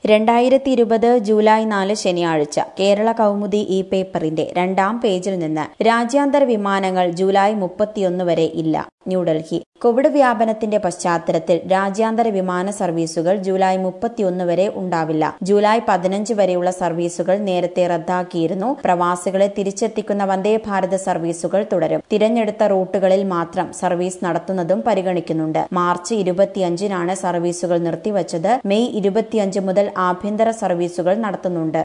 രണ്ടായിരത്തി ഇരുപത് ജൂലൈ നാല് ശനിയാഴ്ച കേരള കൗമുദി ഈ പേപ്പറിന്റെ രണ്ടാം പേജിൽ നിന്ന് രാജ്യാന്തര വിമാനങ്ങൾ ജൂലൈ മുപ്പത്തിയൊന്ന് വരെ ഇല്ല ന്യൂഡൽഹി കോവിഡ് വ്യാപനത്തിന്റെ പശ്ചാത്തലത്തിൽ രാജ്യാന്തര വിമാന സർവീസുകൾ ജൂലൈ മുപ്പത്തിയൊന്ന് വരെ ഉണ്ടാവില്ല ജൂലൈ പതിനഞ്ച് വരെയുള്ള സർവീസുകൾ നേരത്തെ റദ്ദാക്കിയിരുന്നു പ്രവാസികളെ തിരിച്ചെത്തിക്കുന്ന വന്ദേ ഭാരത് സർവീസുകൾ തുടരും തിരഞ്ഞെടുത്ത റൂട്ടുകളിൽ മാത്രം സർവീസ് നടത്തുന്നതും പരിഗണിക്കുന്നുണ്ട് മാർച്ച് ഇരുപത്തിയഞ്ചിനാണ് സർവീസുകൾ നിർത്തിവച്ചത് മെയ് ഇരുപത്തിയഞ്ച് മുതൽ ആഭ്യന്തര സർവീസുകൾ നടത്തുന്നുണ്ട്